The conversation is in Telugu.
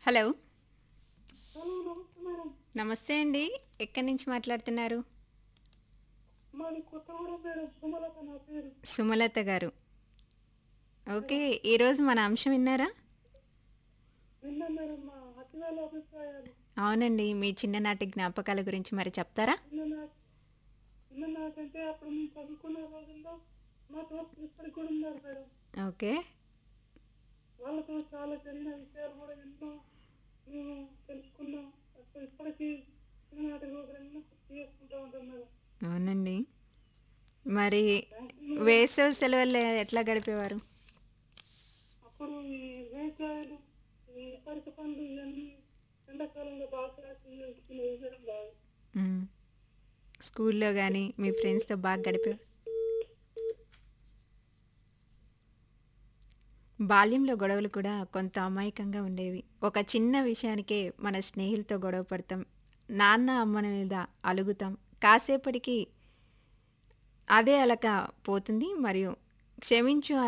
హలో హలో నమస్తే మేడం నమస్తే అండి ఎక్కడి నుంచి మాట్లాడుతున్నారు మాది కొత్తగూడెం మేడం సుమలత నా పేరు సుమలత గారు ఓకే ఈరోజు మన అంశం విన్నారా విన్నా మేడం మా అతివేల అభిప్రాయాలు అవునండి మీ చిన్ననాటి జ్ఞాపకాల గురించి మరి చెప్తారా చిన్ననాటి చిన్ననాటంటే అప్పుడు మేము చదువుకున్న రోజుల్లో మా దోస్తులు ఇప్పటికి కూడా ఉన్నారు మేడం ఓకే వాళ్ళతో చాలా జరిగిన విషయాలు కూడా ఎన్నో మేము తెలుసుకున్నాం అసలు ఇప్పటికీ చిన్ననాటి రోజులన్నీ గుర్తు చేసుకుంటూ ఉంటాం మేడం అవునండి మరి వేసవి సెలవులు ఎట్లా గడిపేవారు అప్పుడు ఈ వేసాయలు ఈ పరిక పండ్లు ఇవన్నీ ఎండాకాలంలో బాగా చేసుకునే మేడం బాగా మ్మ్. స్కూల్లో కానీ మీ ఫ్రెండ్స్తో బాగా గడిపేవారు బాల్యంలో గొడవలు కూడా కొంత అమాయకంగా ఉండేవి ఒక చిన్న విషయానికే మన స్నేహితులతో గొడవ పడతాం నాన్న అమ్మని మీద అలుగుతాం కాసేపటికి అదే అలక పోతుంది మరియు క్షమించు